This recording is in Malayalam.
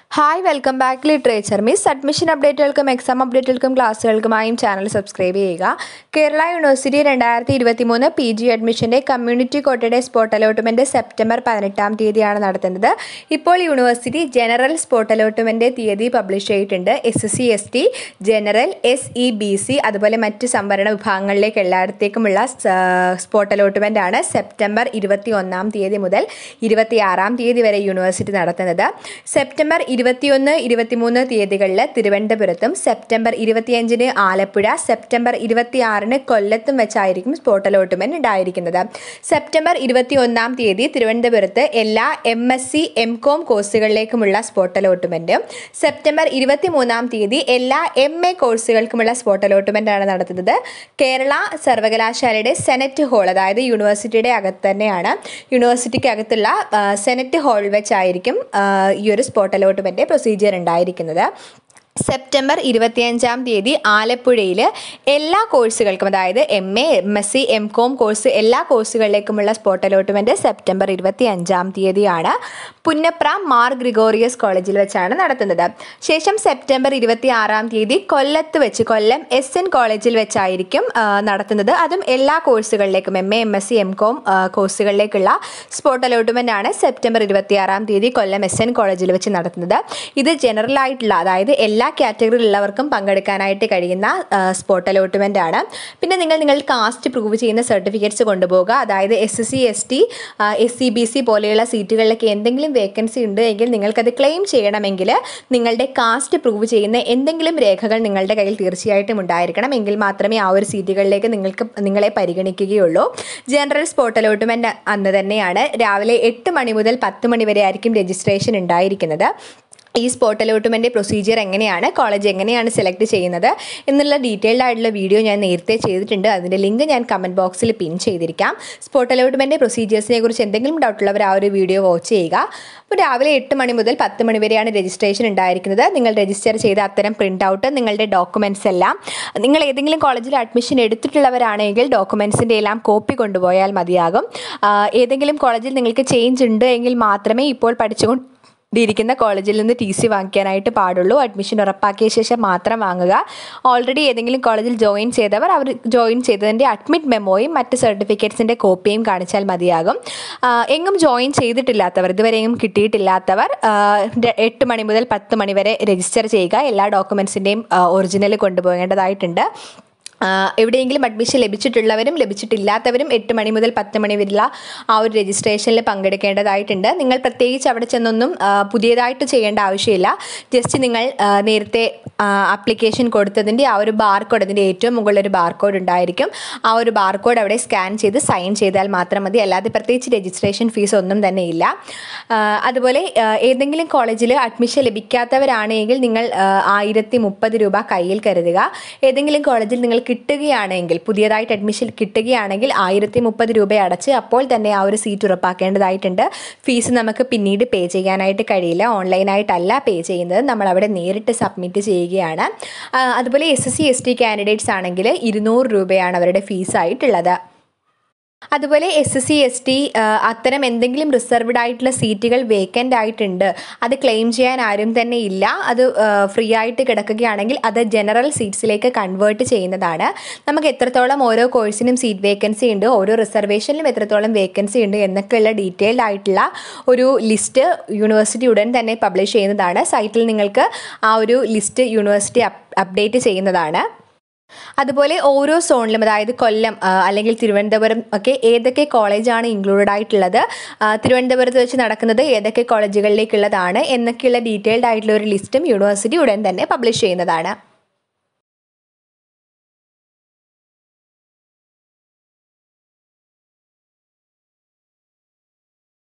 hi welcome back literature miss admission അപ്ഡേറ്റുകൾക്കും എക്സാം അപ്ഡേറ്റുകൾക്കും ക്ലാസ്സുകൾക്കുമായും ചാനൽ സബ്സ്ക്രൈബ് ചെയ്യുക കേരള യൂണിവേഴ്സിറ്റി രണ്ടായിരത്തി ഇരുപത്തി മൂന്ന് പി ജി അഡ്മിഷൻ്റെ കമ്മ്യൂണിറ്റി കോട്ടയുടെ സ്പോട്ട് അലോട്ട്മെൻറ്റ് സെപ്റ്റംബർ പതിനെട്ടാം തീയതിയാണ് നടത്തുന്നത് ഇപ്പോൾ യൂണിവേഴ്സിറ്റി ജനറൽ സ്പോട്ട് അലോട്ട്മെൻറ്റ് തീയതി പബ്ലിഷ് ചെയ്തിട്ടുണ്ട് S S C S T general S E B C അതുപോലെ മറ്റ് സംവരണ വിഭാഗങ്ങളിലേക്ക് എല്ലായിടത്തേക്കുമുള്ള സ്പോട്ട് അലോട്ട്മെൻ്റ് ആണ് സെപ്റ്റംബർ ഇരുപത്തി ഒന്നാം തീയതി മുതൽ ഇരുപത്തിയാറാം തീയതി വരെ യൂണിവേഴ്സിറ്റി നടത്തുന്നത് സെപ്റ്റംബർ ഇരുപത്തിയൊന്ന് ഇരുപത്തിമൂന്ന് തീയതികളിൽ തിരുവനന്തപുരത്തും സെപ്റ്റംബർ ഇരുപത്തിയഞ്ചിന് ആലപ്പുഴ സെപ്റ്റംബർ ഇരുപത്തിയാറിന് കൊല്ലത്തും വെച്ചായിരിക്കും സ്പോട്ട് അലോട്ട്മെന്റ് ഉണ്ടായിരിക്കുന്നത് സെപ്റ്റംബർ ഇരുപത്തി ഒന്നാം തീയതി തിരുവനന്തപുരത്ത് എല്ലാ M S C M com കോഴ്സുകളിലേക്കുമുള്ള സ്പോട്ട് അലോട്ട്മെന്റ് സെപ്റ്റംബർ ഇരുപത്തി മൂന്നാം തീയതി എല്ലാ എം എ കോഴ്സുകൾക്കുമുള്ള സ്പോട്ട് അലോട്ട്മെന്റ് ആണ് നടത്തുന്നത് കേരള സർവകലാശാലയുടെ സെനറ്റ് ഹാൾ അതായത് യൂണിവേഴ്സിറ്റിയുടെ അകത്ത് തന്നെയാണ് യൂണിവേഴ്സിറ്റിക്ക് അകത്തുള്ള ആ, സെനറ്റ് ഹാൾ വെച്ചായിരിക്കും ആ, ഈ ഒരു സ്പോട്ട് അലോട്ട്മെന്റ് പ്രൊസീജിയർ ഉണ്ടായിരിക്കുന്നത് സെപ്റ്റംബർ ഇരുപത്തിയഞ്ചാം തീയതി ആലപ്പുഴയിൽ എല്ലാ കോഴ്സുകൾക്കും അതായത് M A M S C M com course എല്ലാ കോഴ്സുകളിലേക്കുമുള്ള സ്പോട്ട് അലോട്ട്മെൻറ്റ് സെപ്റ്റംബർ ഇരുപത്തി അഞ്ചാം തീയതിയാണ് പുന്നപ്ര മാർ ഗ്രിഗോറിയസ് കോളേജിൽ വെച്ചാണ് നടത്തുന്നത് ശേഷം സെപ്റ്റംബർ ഇരുപത്തി ആറാം തീയതി കൊല്ലത്ത് വെച്ച് കൊല്ലം എസ് എൻ കോളേജിൽ വെച്ചായിരിക്കും ആ, നടത്തുന്നത് അതും എല്ലാ കോഴ്സുകളിലേക്കും M A M S C M com കോഴ്സുകളിലേക്കുള്ള സ്പോട്ട് അലോട്ട്മെൻ്റ് ആണ് സെപ്റ്റംബർ ഇരുപത്തി ആറാം തീയതി കൊല്ലം എസ് എൻ കോളേജിൽ വെച്ച് നടത്തുന്നത് ഇത് ജനറൽ ആയിട്ടുള്ള അതായത് എല്ലാ കാറ്റഗറിയിലുള്ളവർക്കും പങ്കെടുക്കാനായിട്ട് കഴിയുന്ന സ്പോട്ട് അലോട്ട്മെൻ്റ് ആണ് പിന്നെ നിങ്ങൾ നിങ്ങൾ കാസ്റ്റ് പ്രൂവ് ചെയ്യുന്ന സർട്ടിഫിക്കറ്റ്സ് കൊണ്ടുപോകുക അതായത് S S C S T S C B C പോലെയുള്ള സീറ്റുകളിലൊക്കെ എന്തെങ്കിലും വേക്കൻസി ഉണ്ട് എങ്കിൽ നിങ്ങൾക്കത് ക്ലെയിം ചെയ്യണമെങ്കിൽ നിങ്ങളുടെ കാസ്റ്റ് പ്രൂവ് ചെയ്യുന്ന എന്തെങ്കിലും രേഖകൾ നിങ്ങളുടെ കയ്യിൽ തീർച്ചയായിട്ടും ഉണ്ടായിരിക്കണം എങ്കിൽ മാത്രമേ ആ ഒരു സീറ്റുകളിലേക്ക് നിങ്ങൾക്ക് നിങ്ങളെ പരിഗണിക്കുകയുള്ളൂ ജനറൽ സ്പോട്ട് അലോട്ട്മെൻറ്റ് അന്ന് തന്നെയാണ് രാവിലെ എട്ട് മണി മുതൽ പത്ത് മണി വരെ ആയിരിക്കും രജിസ്ട്രേഷൻ ഉണ്ടായിരിക്കുന്നത് ഈ സ്പോട്ട് അലോട്ട്മെൻറ്റ് പ്രൊസീജിയർ എങ്ങനെയാണ് കോളേജ് എങ്ങനെയാണ് സെലക്ട് ചെയ്യുന്നത് എന്നുള്ള ഡീറ്റെയിൽഡ് ആയിട്ടുള്ള വീഡിയോ ഞാൻ നേരത്തെ ചെയ്തിട്ടുണ്ട് അതിൻ്റെ ലിങ്ക് ഞാൻ കമൻറ്റ് ബോക്സിൽ പിൻ ചെയ്തിരിക്കാം സ്പോട്ട് അലോട്ട്മെൻറ്റ് പ്രൊസീജിയേഴ്സിനെ കുറിച്ച് എന്തെങ്കിലും ഡൗട്ടുള്ളവർ ആ ഒരു വീഡിയോ വാച്ച് ചെയ്യുക അപ്പോൾ രാവിലെ എട്ട് മണി മുതൽ പത്ത് മണി വരെയാണ് രജിസ്ട്രേഷൻ ഉണ്ടായിരിക്കുന്നത് നിങ്ങൾ രജിസ്റ്റർ ചെയ്ത അത്തരം പ്രിൻ്റ് ഔട്ട് നിങ്ങളുടെ ഡോക്യുമെൻറ്റ്സ് എല്ലാം നിങ്ങൾ ഏതെങ്കിലും കോളേജിൽ അഡ്മിഷൻ എടുത്തിട്ടുള്ളവരാണെങ്കിൽ ഡോക്യുമെൻസിൻ്റെ എല്ലാം കോപ്പി കൊണ്ടുപോയാൽ മതിയാകും ആ, ഏതെങ്കിലും കോളേജിൽ നിങ്ങൾക്ക് ചേഞ്ച് ഉണ്ട് എങ്കിൽ മാത്രമേ ഇപ്പോൾ പഠിച്ചുകൊണ്ട് ഇരിക്കുന്ന കോളേജിൽ നിന്ന് ടി സി വാങ്ങിക്കാനായിട്ട് പാടുള്ളൂ അഡ്മിഷൻ ഉറപ്പാക്കിയ ശേഷം മാത്രം വാങ്ങുക ഓൾറെഡി ഏതെങ്കിലും കോളേജിൽ ജോയിൻ ചെയ്തവർ അവർ ജോയിൻ ചെയ്തതിൻ്റെ അഡ്മിറ്റ് മെമ്മോയും മറ്റ് സർട്ടിഫിക്കറ്റ്സിൻ്റെ കോപ്പിയും കാണിച്ചാൽ മതിയാകും ആ, എങ്ങും ജോയിൻ ചെയ്തിട്ടില്ലാത്തവർ ഇതുവരെയും കിട്ടിയിട്ടില്ലാത്തവർ ആ, ര- എട്ട് മണി മുതൽ പത്ത് മണി വരെ രജിസ്റ്റർ ചെയ്യുക എല്ലാ ഡോക്യുമെൻസിൻ്റെയും ഒറിജിനൽ കൊണ്ടുപോകേണ്ടതായിട്ടുണ്ട് ആ, എവിടെയെങ്കിലും അഡ്മിഷൻ ലഭിച്ചിട്ടുള്ളവരും ലഭിച്ചിട്ടില്ലാത്തവരും എട്ട് മണി മുതൽ പത്ത് മണി വരെയുള്ള ആ ഒരു രജിസ്ട്രേഷനിൽ പങ്കെടുക്കേണ്ടതായിട്ടുണ്ട് നിങ്ങൾ പ്രത്യേകിച്ച് അവിടെ ചെന്നൊന്നും ആ, പുതിയതായിട്ട് ചെയ്യേണ്ട ആവശ്യമില്ല ജസ്റ്റ് നിങ്ങൾ ആ, നേരത്തെ ആപ്ലിക്കേഷൻ കൊടുത്തതിൻ്റെ ആ ഒരു ബാർകോഡ് അതിൻ്റെ ഏറ്റവും മുകളിൽ ഒരു ബാർകോഡ് ഉണ്ടായിരിക്കും ആ ഒരു ബാർകോഡ് അവിടെ സ്കാൻ ചെയ്ത് സൈൻ ചെയ്താൽ മാത്രം മതി അല്ലാതെ പ്രത്യേകിച്ച് രജിസ്ട്രേഷൻ ഫീസ് ഒന്നും തന്നെ ഇല്ല ആ, അതുപോലെ ആ, ഏതെങ്കിലും കോളേജിൽ അഡ്മിഷൻ ലഭിക്കാത്തവരാണെങ്കിൽ നിങ്ങൾ ആയിരത്തി മുപ്പത് രൂപ കയ്യിൽ കരുതുക ഏതെങ്കിലും കോളേജിൽ നിങ്ങൾ കിട്ടുകയാണെങ്കിൽ പുതിയതായിട്ട് അഡ്മിഷൻ കിട്ടുകയാണെങ്കിൽ ആയിരത്തി മുപ്പത് രൂപ അടച്ച് അപ്പോൾ തന്നെ ആ ഒരു സീറ്റ് ഉറപ്പാക്കേണ്ടതായിട്ടുണ്ട് ഫീസ് നമുക്ക് പിന്നീട് പേ ചെയ്യാനായിട്ട് കഴിയില്ല ഓൺലൈനായിട്ടല്ല പേ ചെയ്യുന്നത് നമ്മൾ അവിടെ നേരിട്ട് സബ്മിറ്റ് ചെയ്യുകയാണ് ആ, അതുപോലെ S S C S T candidates ആണെങ്കിൽ ഇരുന്നൂറ് രൂപയാണ് അവരുടെ ഫീസായിട്ടുള്ളത് അതുപോലെ S S C S T അത്തരം എന്തെങ്കിലും റിസർവ്ഡ് ആയിട്ടുള്ള സീറ്റുകൾ വേക്കൻ്റ് ആയിട്ടുണ്ട് അത് ക്ലെയിം ചെയ്യാൻ ആരും തന്നെ ഇല്ല അത് ഫ്രീ ആയിട്ട് കിടക്കുകയാണെങ്കിൽ അത് ജനറൽ സീറ്റ്സിലേക്ക് കൺവേർട്ട് ചെയ്യുന്നതാണ് നമുക്ക് എത്രത്തോളം ഓരോ കോഴ്സിനും സീറ്റ് വേക്കൻസി ഉണ്ട് ഓരോ റിസർവേഷനിലും എത്രത്തോളം വേക്കൻസി ഉണ്ട് എന്നൊക്കെയുള്ള ഡീറ്റെയിൽഡ് ആയിട്ടുള്ള ഒരു ലിസ്റ്റ് യൂണിവേഴ്സിറ്റി ഉടൻ തന്നെ പബ്ലിഷ് ചെയ്യുന്നതാണ് സൈറ്റിൽ നിങ്ങൾക്ക് ആ ഒരു ലിസ്റ്റ് യൂണിവേഴ്സിറ്റി അപ്ഡേറ്റ് ചെയ്യുന്നതാണ് അതുപോലെ ഓരോ സോണിലും അതായത് കൊല്ലം ആ, അല്ലെങ്കിൽ തിരുവനന്തപുരം ഒക്കെ ഏതൊക്കെ കോളേജാണ് ഇൻക്ലൂഡഡ് ആയിട്ടുള്ളത് ആ, തിരുവനന്തപുരത്ത് വെച്ച് നടക്കുന്നത് ഏതൊക്കെ കോളേജുകളിലേക്കുള്ളതാണ് എന്നൊക്കെയുള്ള ഡീറ്റെയിൽഡ് ആയിട്ടുള്ള ഒരു ലിസ്റ്റും യൂണിവേഴ്സിറ്റി ഉടൻ തന്നെ പബ്ലിഷ് ചെയ്യുന്നതാണ്